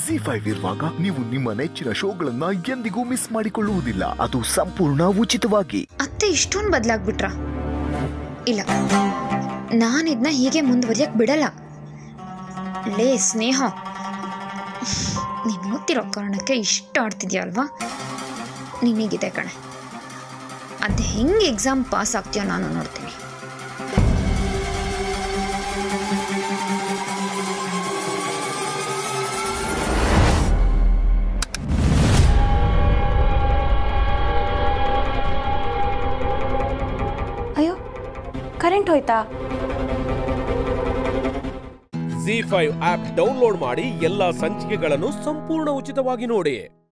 G five ಇರುವಾಗ ನೀವು ನಿಮ್ಮ ನೆಚ್ಚಿನ ಶೋಗಳನ್ನ ಎಂದಿಗೂ ಮಿಸ್ ಮಾಡಿಕೊಳ್ಳುವುದಿಲ್ಲ ಅದು ಸಂಪೂರ್ಣ ಉಚಿತವಾಗಿ ಅತ್ತೆ ಇಷ್ಟೊಂದು ಬದಲಾಗ್ಬಿಟ್ರ ಇಲ್ಲ ನಾನು ಇದನ್ನ ಹೀಗೆ ಮುಂದುವರಿಯಕ್ಕೆ ಬಿಡಲ್ಲ ಲೇ ಸ್ನೇಹ ನೀನು ಓದ್ತಿರೋ ಕಾರಣಕ್ಕೆ ಇಷ್ಟ ಆಡ್ತಿದ್ಯಾ ಅಲ್ವಾ ನಿನಗಿದೆ ಕಣೆ ಅದು ಹೆಂಗೆ ಎಕ್ಸಾಮ್ ಪಾಸ್ ಆಗ್ತೀಯೋ ನಾನು ನೋಡ್ತೀನಿ ಅಯ್ಯೋ ಕರೆಂಟ್ ಹೋಯ್ತಾ ಜಿ ಫೈವ್ ಆಪ್ ಡೌನ್ಲೋಡ್ ಮಾಡಿ ಎಲ್ಲಾ ಸಂಚಿಕೆಗಳನ್ನು ಸಂಪೂರ್ಣ ಉಚಿತವಾಗಿ ನೋಡಿ